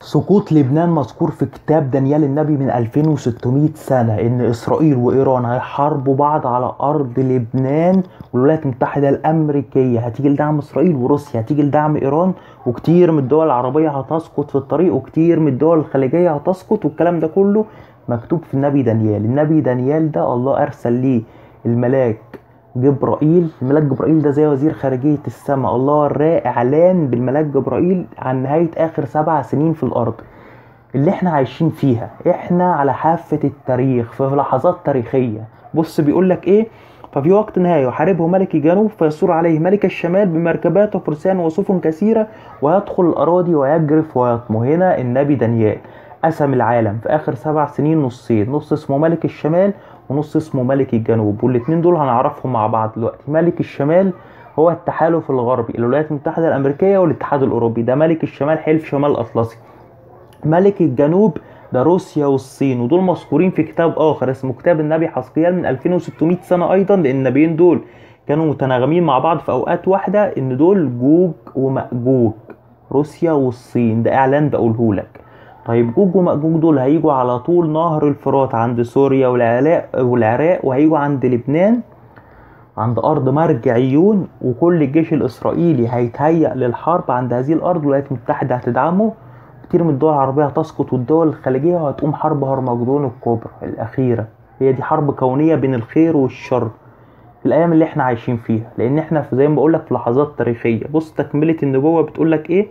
سقوط لبنان مذكور في كتاب دانيال النبي من 2600 سنة إن إسرائيل وإيران هيحاربوا بعض على أرض لبنان والولايات المتحدة الأمريكية هتيجي لدعم إسرائيل وروسيا هتيجي لدعم إيران وكتير من الدول العربية هتسقط في الطريق وكتير من الدول الخليجية هتسقط والكلام ده كله مكتوب في النبي دانيال النبي دانيال ده الله أرسل ليه الملاك جبرائيل الملاك جبرائيل ده زي وزير خارجية السماء الله وراه إعلان بالملاك جبرائيل عن نهاية آخر سبع سنين في الأرض اللي احنا عايشين فيها احنا على حافة التاريخ في لحظات تاريخية بص بيقولك ايه ففي وقت نهاية يحاربه ملك الجنوب فيثور عليه ملك الشمال بمركبات وفرسان وسفن كثيرة ويدخل الأراضي ويجرف ويطمو هنا النبي دانيال قسم العالم في آخر سبع سنين نصين نص اسمه ملك الشمال ونص اسمه ملك الجنوب والاتنين دول هنعرفهم مع بعض دلوقتي ملك الشمال هو التحالف الغربي الولايات المتحدة الأمريكية والاتحاد الأوروبي ده ملك الشمال حلف شمال الأطلسي ملك الجنوب ده روسيا والصين ودول مذكورين في كتاب آخر اسمه كتاب النبي حسقيال من 2600 سنة أيضا لأن النبيين دول كانوا متناغمين مع بعض في أوقات واحدة إن دول جوج ومأجوج روسيا والصين ده إعلان بقوله لك طيب جوج ومأجوج دول هيجوا على طول نهر الفرات عند سوريا والعراق والعراق وهيجوا عند لبنان عند أرض مرج عيون وكل الجيش الإسرائيلي هيتهيأ للحرب عند هذه الأرض والولايات المتحدة هتدعمه كتير من الدول العربية هتسقط والدول الخليجية وهتقوم حرب هرمجدون الكبرى الأخيرة هي دي حرب كونية بين الخير والشر في الأيام اللي احنا عايشين فيها لأن احنا في زي ما بقولك في لحظات تاريخية بص تكملة النبوة بتقولك إيه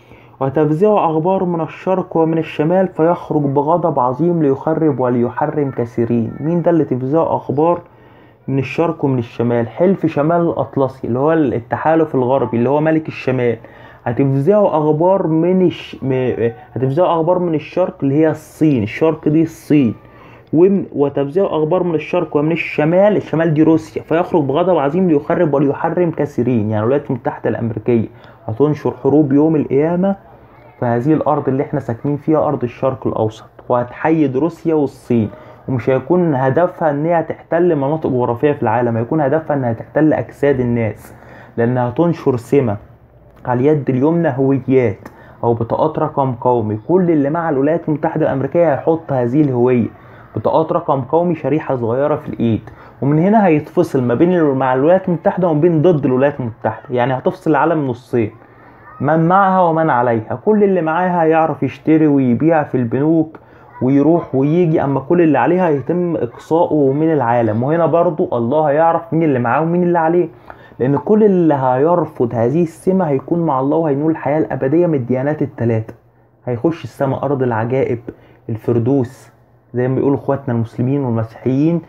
وتفزع أخبار من الشرق ومن الشمال فيخرج بغضب عظيم ليخرب وليحرم كثيرين مين ده اللي تفزع أخبار من الشرق ومن الشمال حلف شمال الأطلسي اللي هو التحالف الغربي اللي هو ملك الشمال هتفزعوا أخبار من الش... م... هتفزعوا أخبار من الشرق اللي هي الصين الشرق دي الصين ومن... وتفزعوا أخبار من الشرق ومن الشمال الشمال دي روسيا فيخرج بغضب عظيم ليخرب وليحرم كثيرين يعني الولايات المتحدة الأمريكية هتنشر حروب يوم القيامة في هذه الأرض اللي احنا ساكنين فيها أرض الشرق الأوسط وهتحيد روسيا والصين ومش هيكون هدفها ان هي تحتل مناطق جغرافية في العالم هيكون هدفها انها تحتل أجساد الناس لأنها تنشر سمة على اليد اليمنى هويات أو بطاقات رقم قومي كل اللي مع الولايات المتحدة الأمريكية هيحط هذه الهوية بطاقات رقم قومي شريحة صغيرة في الإيد ومن هنا هيتفصل ما بين مع الولايات المتحدة وما بين ضد الولايات المتحدة يعني هتفصل العالم نصين من معها ومن عليها كل اللي معاها هيعرف يشتري ويبيع في البنوك ويروح ويجي اما كل اللي عليها يتم اقصائه من العالم وهنا برضو الله هيعرف مين اللي معاه ومين اللي عليه لان كل اللي هيرفض هذه السمة هيكون مع الله وهينول الحياة الابدية من الديانات الثلاثة هيخش السماء ارض العجائب الفردوس زي ما بيقولوا اخواتنا المسلمين والمسيحيين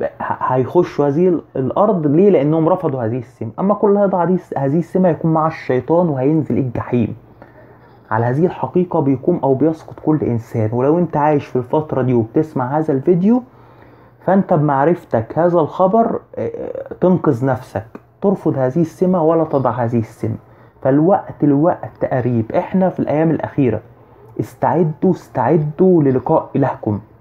هيخشوا هذه الارض ليه لانهم رفضوا هذه السمة اما كل اللي هيضع هذه السمة هيكون مع الشيطان وهينزل الجحيم على هذه الحقيقة بيقوم أو بيسقط كل إنسان ولو أنت عايش في الفترة دي وبتسمع هذا الفيديو فأنت بمعرفتك هذا الخبر تنقذ نفسك ترفض هذه السمة ولا تضع هذه السمة فالوقت الوقت قريب احنا في الأيام الأخيرة استعدوا استعدوا للقاء إلهكم